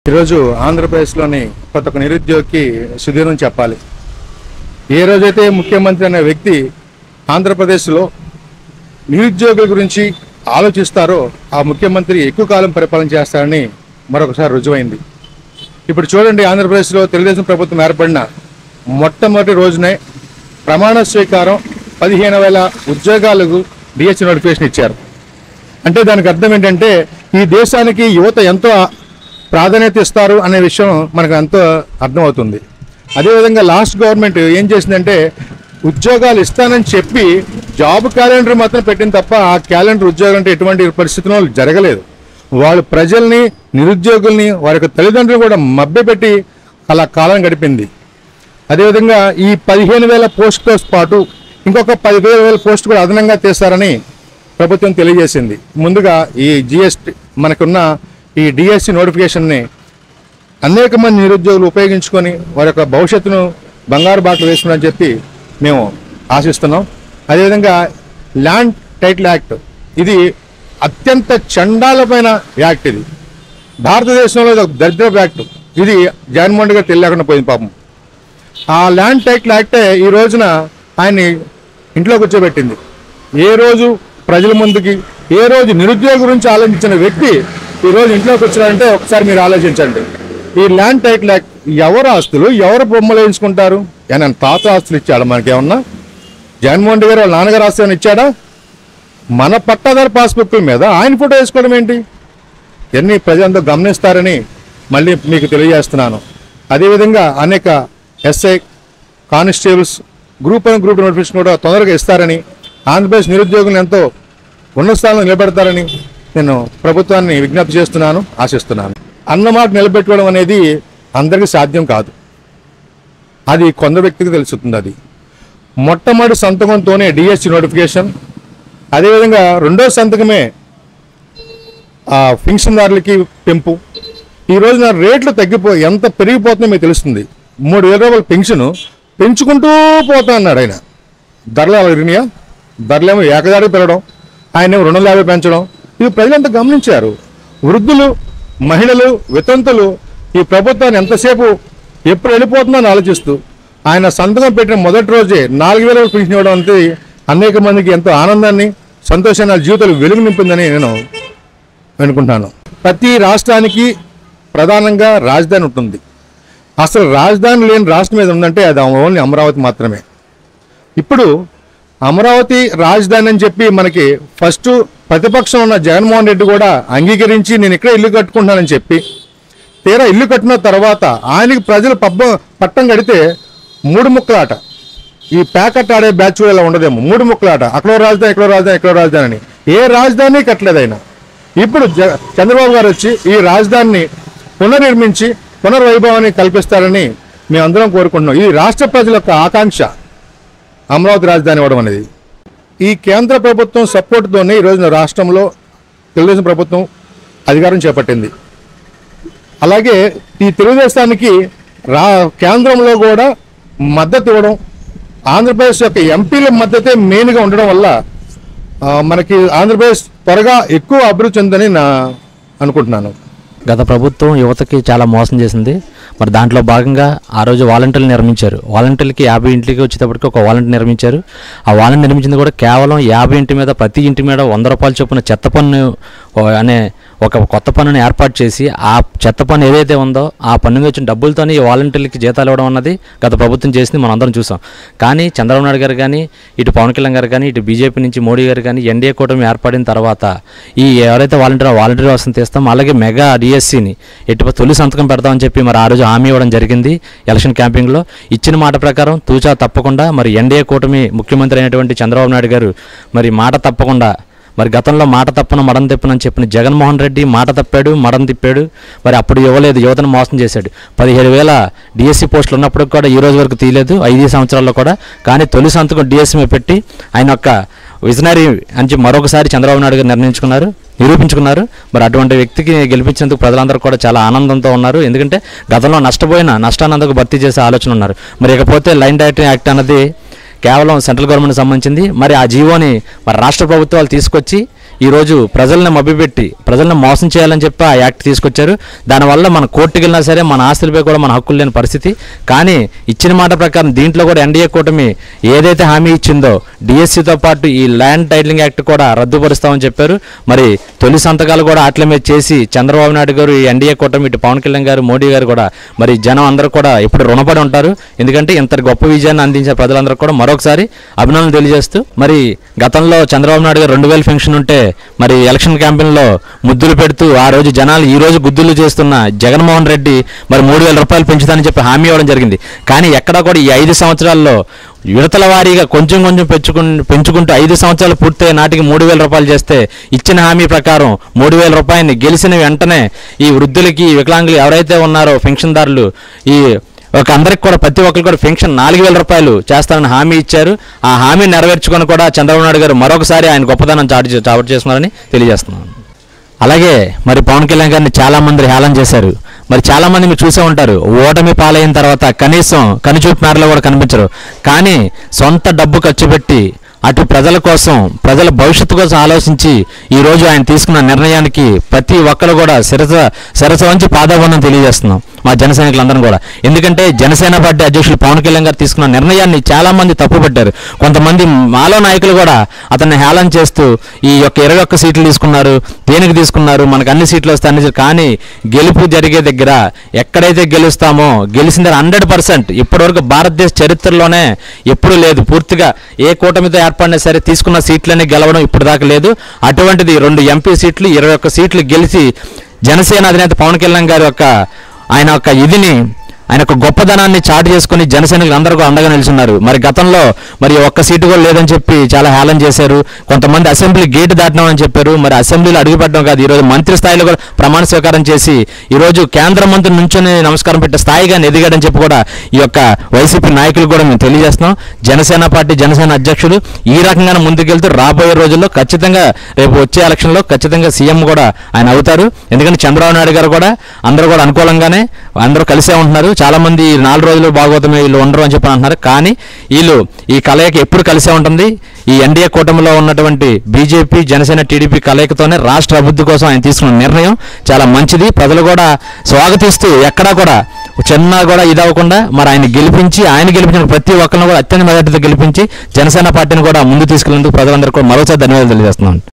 ఈరోజు ఆంధ్రప్రదేశ్లోని ప్రతి ఒక్క నిరుద్యోగికి సుదీర్ఘం చెప్పాలి ఏ రోజైతే ముఖ్యమంత్రి అనే వ్యక్తి ఆంధ్రప్రదేశ్లో నిరుద్యోగుల గురించి ఆలోచిస్తారో ఆ ముఖ్యమంత్రి ఎక్కువ కాలం పరిపాలన చేస్తారని మరొకసారి రుజువైంది ఇప్పుడు చూడండి ఆంధ్రప్రదేశ్లో తెలుగుదేశం ప్రభుత్వం ఏర్పడిన మొట్టమొదటి రోజునే ప్రమాణ స్వీకారం పదిహేను వేల ఉద్యోగాలకు డిహెచ్ నోటిఫికేషన్ ఇచ్చారు అంటే దానికి అర్థం ఏంటంటే ఈ దేశానికి యువత ఎంతో ప్రాధాన్యత ఇస్తారు అనే విషయం మనకు ఎంతో అర్థమవుతుంది అదేవిధంగా లాస్ట్ గవర్నమెంట్ ఏం చేసిందంటే ఉద్యోగాలు ఇస్తానని చెప్పి జాబ్ క్యాలెండర్ మాత్రం పెట్టింది తప్ప ఆ క్యాలెండర్ ఉద్యోగం అంటే ఎటువంటి పరిస్థితుల్లో జరగలేదు వాళ్ళు ప్రజల్ని నిరుద్యోగుల్ని వారి యొక్క తల్లిదండ్రులు కూడా మభ్యపెట్టి అలా కాలం గడిపింది అదేవిధంగా ఈ పదిహేను వేల పోస్టుతో పాటు ఇంకొక పదివేల వేల పోస్టు కూడా అదనంగా తీస్తారని ప్రభుత్వం తెలియజేసింది ముందుగా ఈ జిఎస్టీ మనకున్న ఈ డిఎస్సి నోటిఫికేషన్ని అనేక మంది నిరుద్యోగులు ఉపయోగించుకొని వారి యొక్క భవిష్యత్తును బంగారు బాటలు వేసుకున్నారని చెప్పి మేము ఆశిస్తున్నాం అదేవిధంగా ల్యాండ్ టైటిల్ యాక్ట్ ఇది అత్యంత చండాలమైన యాక్ట్ ఇది భారతదేశంలో ఇది ఒక దరిద్రపు యాక్ట్ ఇది జగన్మోహన్ రెడ్డి గారు తెలియకుండా పోయింది పాపం ఆ ల్యాండ్ టైటిల్ యాక్టే ఈ రోజున ఆయన్ని ఇంట్లో కూర్చోబెట్టింది ఏ రోజు ప్రజల ముందుకి ఏ రోజు నిరుద్యోగ గురించి ఆలోచించిన వ్యక్తి ఈ రోజు ఇంట్లో కూర్చున్నారంటే ఒకసారి మీరు ఆలోచించండి ఈ ల్యాండ్ టైటిల్ యాక్ట్ ఎవరు ఆస్తులు ఎవరు బొమ్మలు వేయించుకుంటారు ఆయన తాత ఆస్తులు ఇచ్చాడు మనకేమన్నా జగన్మోహన్ రెడ్డి గారు వాళ్ళ నాన్నగారు ఆస్తి ఏమైనా ఇచ్చాడా మన పట్టాదారు పాస్బుక్ల మీద ఆయన ఫోటో వేసుకోవడం ఏంటి ఇవన్నీ ప్రజలంతా గమనిస్తారని మళ్ళీ మీకు తెలియజేస్తున్నాను అదేవిధంగా అనేక SI constables group one group notification కూడా తొందరగా ఇస్తారని ఆంధ్రప్రదేశ్ నిరుద్యోగులను ఎంతో ఉన్నత స్థానంలో నిలబెడతారని నేను ప్రభుత్వాన్ని విజ్ఞప్తి చేస్తున్నాను ఆశిస్తున్నాను అన్నమాట నిలబెట్టుకోవడం అనేది అందరికీ సాధ్యం కాదు అది కొందరు వ్యక్తికి తెలుస్తుంది అది మొట్టమొదటి సంతకంతోనే డిఎస్సి నోటిఫికేషన్ అదేవిధంగా రెండో సంతకమే ఆ పెన్షన్దారులకి పెంపు ఈ రోజున రేట్లు తగ్గిపో ఎంత పెరిగిపోతుందో మీకు తెలుస్తుంది మూడు వేల రూపాయల పెన్షన్ పెంచుకుంటూ పోతా అన్నాడు ఆయన ధరలు అలా పెరిగినాయా ధరలేమో ఏకదాడి పెరగడం ఆయన రెండు వందల యాభై పెంచడం ఇది ప్రజలంతా గమనించారు వృద్ధులు మహిళలు వితంతులు ఈ ప్రభుత్వాన్ని ఎంతసేపు ఎప్పుడు వెళ్ళిపోతుందో అని ఆలోచిస్తూ ఆయన సంతకం పెట్టిన మొదటి రోజే నాలుగు వేల పెన్షన్ ఇవ్వడం అంటే అనేక మందికి ఎంతో ఆనందాన్ని సంతోషాన్ని వాళ్ళ జీవితాలు వెలుగు నింపిందని నేను అనుకుంటాను ప్రతి రాష్ట్రానికి ప్రధానంగా రాజధాని ఉంటుంది అసలు రాజధాని లేని రాష్ట్రం మీద ఉందంటే అది ఓన్లీ అమరావతి మాత్రమే ఇప్పుడు అమరావతి రాజధాని అని చెప్పి మనకి ఫస్ట్ ప్రతిపక్షం ఉన్న జగన్మోహన్ రెడ్డి కూడా అంగీకరించి నేను ఇక్కడ ఇల్లు కట్టుకుంటానని చెప్పి తీరా ఇల్లు కట్టిన తర్వాత ఆయనకి ప్రజలు పబ్బం పట్టం కడితే మూడు ముక్కలాట ఈ ప్యాకెట్ ఆడే బ్యాచ్ కూడా ఇలా ఉండదేమో మూడు ముక్కలాట అక్కడో రాజధాని ఇక్కడో రాజధాని ఇక్కడో రాజధాని అని ఏ రాజధాని కట్టలేదు ఆయన ఇప్పుడు జ- చంద్రబాబు గారు వచ్చి ఈ రాజధానిని పునర్నిర్మించి పునర్వైభవాన్ని కల్పిస్తారని మేమందరం కోరుకుంటున్నాం ఇది రాష్ట్ర ప్రజల యొక్క ఆకాంక్ష అమరావతి రాజధాని ఇవ్వడం అనేది ఈ కేంద్ర ప్రభుత్వం సపోర్ట్తోనే ఈ రోజున రాష్ట్రంలో తెలుగుదేశం ప్రభుత్వం అధికారం చేపట్టింది అలాగే ఈ తెలుగుదేశానికి రా కేంద్రంలో కూడా మద్దతు ఇవ్వడం ఆంధ్రప్రదేశ్ యొక్క ఎంపీల మద్దతే మెయిన్గా ఉండడం వల్ల ఆ, మనకి ఆంధ్రప్రదేశ్ త్వరగా ఎక్కువ అభివృద్ధి చెందని నా అనుకుంటున్నాను గత ప్రభుత్వం యువతకి చాలా మోసం చేసింది మరి దాంట్లో భాగంగా ఆ రోజు వాలంటీర్లు నిర్మించారు వాలంటీర్లకి యాభై ఇంటికి వచ్చేటప్పటికి ఒక వాలంటీర్ నిర్మించారు ఆ వాలంటీర్ నిర్మించింది కూడా కేవలం యాభై ఇంటి మీద ప్రతి ఇంటి మీద వంద రూపాయలు చొప్పున చెత్త పన్ను ఓ అనే ఒక కొత్త పన్నుని ఏర్పాటు చేసి ఆ చెత్త పన్ను ఏదైతే ఉందో ఆ పన్ను మీద వచ్చిన డబ్బులతోనే ఈ వాలంటీర్లకి జీతాలు ఇవ్వడం అన్నది గత ప్రభుత్వం చేసింది మనం అందరం చూసాం కానీ చంద్రబాబు నాయుడు గారు కానీ ఇటు పవన్ కళ్యాణ్ గారు కానీ ఇటు బీజేపీ నుంచి మోడీ గారు కానీ ఎన్డీఏ కూటమి ఏర్పడిన తర్వాత ఈ ఎవరైతే వాలంటీర్ వాలంటీర్ వ్యవస్థను తీస్తాం అలాగే మెగా డిఎస్సిని ఎటు తొలి సంతకం పెడతామని చెప్పి మరి ఆ రోజు హామీ ఇవ్వడం జరిగింది ఎలక్షన్ క్యాంపింగ్లో ఇచ్చిన మాట ప్రకారం తూచా తప్పకుండా మరి ఎన్డీఏ కూటమి ముఖ్యమంత్రి అయినటువంటి చంద్రబాబు నాయుడు గారు మరి మాట తప్పకుండా మరి గతంలో మాట తప్పను మడం తిప్పనని చెప్పిన జగన్మోహన్ రెడ్డి మాట తప్పాడు మడం తిప్పాడు మరి అప్పుడు ఇవ్వలేదు యువతను మోసం చేశాడు పదిహేడు వేల డిఎస్సి పోస్టులు ఉన్నప్పుడు కూడా ఈ రోజు వరకు తీయలేదు ఐదు సంవత్సరాల్లో కూడా కానీ తొలి సంతకం డిఎస్సి మీద పెట్టి ఆయన యొక్క విజనరీ అని చెప్పి మరొకసారి చంద్రబాబు నాయుడు గారు నిర్ణయించుకున్నారు నిరూపించుకున్నారు మరి అటువంటి వ్యక్తికి గెలిపించేందుకు ప్రజలందరూ కూడా చాలా ఆనందంతో ఉన్నారు ఎందుకంటే గతంలో నష్టపోయిన నష్టానందుకు భర్తీ చేసే ఆలోచన ఉన్నారు మరి ఇకపోతే లైన్ డైరెక్టింగ్ యాక్ట్ అన్నది కేవలం సెంట్రల్ గవర్నమెంట్ సంబంధించింది మరి ఆ జీవోని మరి రాష్ట్ర ప్రభుత్వాలు తీసుకొచ్చి ఈరోజు ప్రజల్ని మభ్యపెట్టి ప్రజల్ని మోసం చేయాలని చెప్పి ఆ యాక్ట్ తీసుకొచ్చారు దానివల్ల మన కోర్టుకి వెళ్ళినా సరే మన ఆస్తులపై కూడా మన హక్కులు లేని పరిస్థితి కానీ ఇచ్చిన మాట ప్రకారం దీంట్లో కూడా ఎన్డీఏ కూటమి ఏదైతే హామీ ఇచ్చిందో డిఎస్సితో పాటు ఈ ల్యాండ్ టైటిలింగ్ యాక్ట్ కూడా రద్దుపరుస్తామని చెప్పారు మరి తొలి సంతకాలు కూడా అట్ల మీద చేసి చంద్రబాబు నాయుడు గారు ఈ ఎన్డీఏ కూటమి ఇటు పవన్ కళ్యాణ్ గారు మోడీ గారు కూడా మరి జనం అందరూ కూడా ఇప్పుడు రుణపడి ఉంటారు ఎందుకంటే ఇంత గొప్ప విజయాన్ని అందించిన ప్రజలందరూ కూడా మరొకసారి అభినందనలు తెలియజేస్తూ మరి గతంలో చంద్రబాబు నాయుడు గారు రెండు వేల ఫెన్షన్ ఉంటే మరి ఎలక్షన్ క్యాంపెయిన్లో ముద్దులు పెడుతూ ఆ రోజు జనాలు ఈ రోజు గుద్దులు చేస్తున్న జగన్మోహన్ రెడ్డి మరి మూడు వేల రూపాయలు పెంచుతానని చెప్పి హామీ ఇవ్వడం జరిగింది కానీ ఎక్కడా కూడా ఈ ఐదు సంవత్సరాల్లో విడతల వారీగా కొంచెం కొంచెం పెంచుకు పెంచుకుంటూ ఐదు సంవత్సరాలు పూర్తయ్యే నాటికి మూడు వేల రూపాయలు చేస్తే ఇచ్చిన హామీ ప్రకారం మూడు వేల రూపాయలని గెలిచిన వెంటనే ఈ వృద్ధులకి వికలాంగులు ఎవరైతే ఉన్నారో పెన్షన్దారులు ఈ ఒక అందరికి కూడా ప్రతి ఒక్కరికి కూడా పెన్షన్ నాలుగు వేల రూపాయలు చేస్తారని హామీ ఇచ్చారు ఆ హామీ నెరవేర్చుకొని కూడా చంద్రబాబు నాయుడు గారు మరొకసారి ఆయన గొప్పతనం చాటు చే- చాటు చేస్తున్నారని తెలియజేస్తున్నాను అలాగే మరి పవన్ కళ్యాణ్ గారిని చాలా మంది హేళన చేశారు మరి చాలా మంది మీరు చూసే ఉంటారు ఓటమి పాలైన తర్వాత కనీసం కనుచూపు మేరలో కూడా కనిపించరు కానీ సొంత డబ్బు ఖర్చు పెట్టి అటు ప్రజల కోసం ప్రజల భవిష్యత్తు కోసం ఆలోచించి ఈ రోజు ఆయన తీసుకున్న నిర్ణయానికి ప్రతి ఒక్కరు కూడా శిరస శిరస వంచి పాదాబంధం తెలియజేస్తున్నాం మా జన సైనికులందరం కూడా ఎందుకంటే జనసేన పార్టీ అధ్యక్షులు పవన్ కళ్యాణ్ గారు తీసుకున్న నిర్ణయాన్ని చాలా మంది తప్పుపట్టారు కొంతమంది మాలో నాయకులు కూడా అతన్ని హేళన చేస్తూ ఈ యొక్క ఇరవై ఒక్క సీట్లు తీసుకున్నారు దేనికి తీసుకున్నారు మనకు అన్ని సీట్లు వస్తాయి అన్ని కానీ గెలుపు జరిగే దగ్గర ఎక్కడైతే గెలుస్తామో గెలిచిన దగ్గర హండ్రెడ్ పర్సెంట్ ఇప్పటివరకు భారతదేశ చరిత్రలోనే ఎప్పుడూ లేదు పూర్తిగా ఏ కూటమితో ఏర్పడినా సరే తీసుకున్న సీట్లన్నీ గెలవడం ఇప్పటిదాకా లేదు అటువంటిది రెండు ఎంపీ సీట్లు ఇరవై ఒక్క సీట్లు గెలిచి జనసేన అధినేత పవన్ కళ్యాణ్ గారి యొక్క ఆయన యొక్క ఇదిని ఆయన యొక్క గొప్పదనాన్ని చాటు చేసుకుని జనసైనికులు అందరూ కూడా అండగా నిలుచున్నారు మరి గతంలో మరి ఒక్క సీటు కూడా లేదని చెప్పి చాలా హేళన చేశారు కొంతమంది అసెంబ్లీ గేట్ దాటినామని చెప్పారు మరి అసెంబ్లీలో అడుగుపెట్టడం కాదు ఈరోజు మంత్రి స్థాయిలో కూడా ప్రమాణ స్వీకారం చేసి ఈరోజు కేంద్ర మంత్రి నుంచొని నమస్కారం పెట్టే స్థాయిగా ఎదిగాడని చెప్పి కూడా ఈ యొక్క వైసీపీ నాయకులు కూడా మేము తెలియజేస్తున్నాం జనసేన పార్టీ జనసేన అధ్యక్షుడు ఈ రకంగానే ముందుకెళ్తూ రాబోయే రోజుల్లో ఖచ్చితంగా రేపు వచ్చే ఎలక్షన్లో ఖచ్చితంగా సీఎం కూడా ఆయన అవుతారు ఎందుకంటే చంద్రబాబు నాయుడు గారు కూడా అందరూ కూడా అనుకూలంగానే అందరూ కలిసే ఉంటున్నారు చాలా మంది ఈ నాలుగు రోజులు భాగవతమే వీళ్ళు ఉండరు అని చెప్పి అంటున్నారు కానీ వీళ్ళు ఈ కలయిక ఎప్పుడు కలిసే ఉంటుంది ఈ ఎన్డీఏ కూటమిలో ఉన్నటువంటి బీజేపీ జనసేన టీడీపీ కలయికతోనే రాష్ట్ర అభివృద్ధి కోసం ఆయన తీసుకున్న నిర్ణయం చాలా మంచిది ప్రజలు కూడా స్వాగతిస్తూ ఎక్కడా కూడా చిన్న కూడా ఇదవ్వకుండా మరి ఆయన గెలిపించి ఆయన గెలిపించిన ప్రతి ఒక్కరిని కూడా అత్యంత మెజార్టీతో గెలిపించి జనసేన పార్టీని కూడా ముందు తీసుకెళ్లేందుకు ప్రజలందరికీ కూడా మరోసారి ధన్యవాదాలు తెలియజేస్తున్నాను